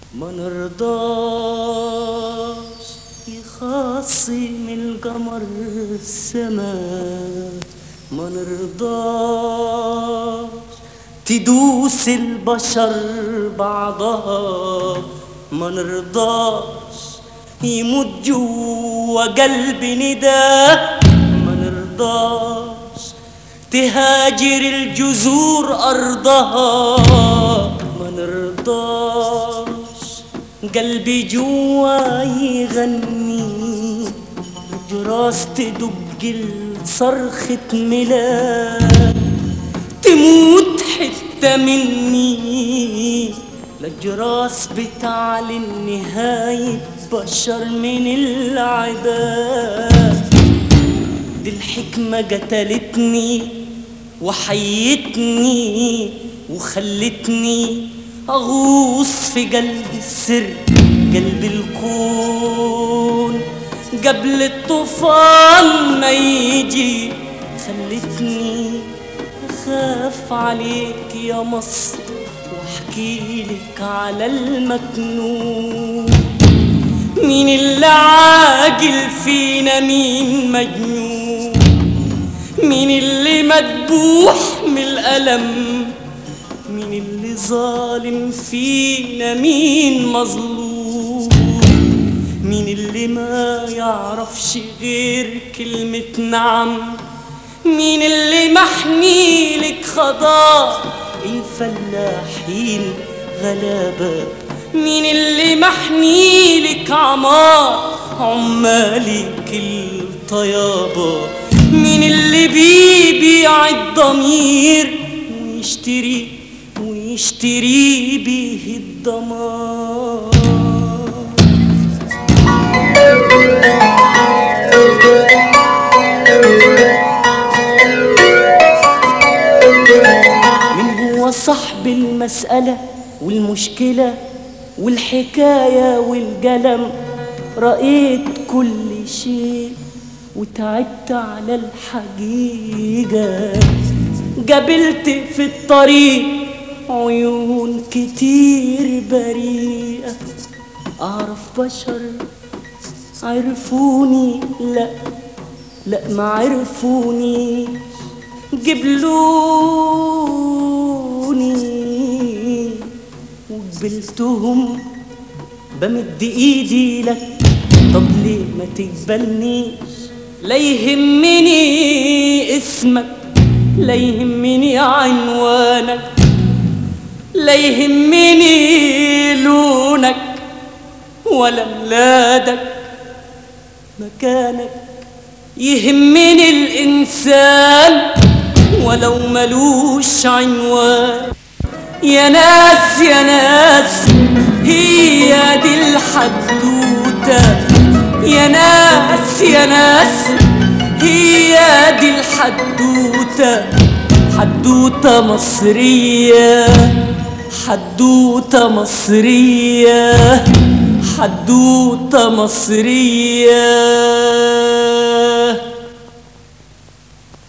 ما نرضاش يخاصم القمر السماء ما نرضاش تدوس البشر بعضها ما نرضاش يموت جوا قلبي نداء ما نرضاش تهاجر الجذور أرضها ما نرضاش قلبي جوا يغني جراس تدق صرخة ميلاد تموت حتة مني للجراس بتعلن نهاية بشر من العباد دي الحكمة قتلتني وحيتني وخلتني أغوص في قلب السر قلب الكون قبل الطوفان ما يجي خلتني أخاف عليك يا مصر واحكي لك على المكنون مين اللي عاقل فينا مين مجنون مين اللي مدبوح من الألم مين اللي ظالم فينا مين مظلوم مين اللي ما يعرفش غير كلمة نعم مين اللي محني لك خضار الفلاحين غلابة مين اللي محني لك عمار عمالك الطيابة مين اللي بيبيع الضمير ويشتري ويشتري بيه الضمان من هو صاحب المسألة والمشكلة والحكاية والقلم رأيت كل شيء وتعبت على الحقيقة قابلت في الطريق عيون كتير بريئة أعرف بشر عرفوني لا لا ما عرفوني قبلوني وقبلتهم بمد ايدي لك طب ليه ما تقبلنيش لا يهمني اسمك لا يهمني عنوانك لا يهمني لونك ولا ميلادك مكانك يهمني الإنسان ولو ملوش عنوان يا ناس يا ناس هي دي الحدوتة يا ناس يا ناس هي دي الحدوتة حدوتة مصرية حدوتة مصرية حدوتة مصرية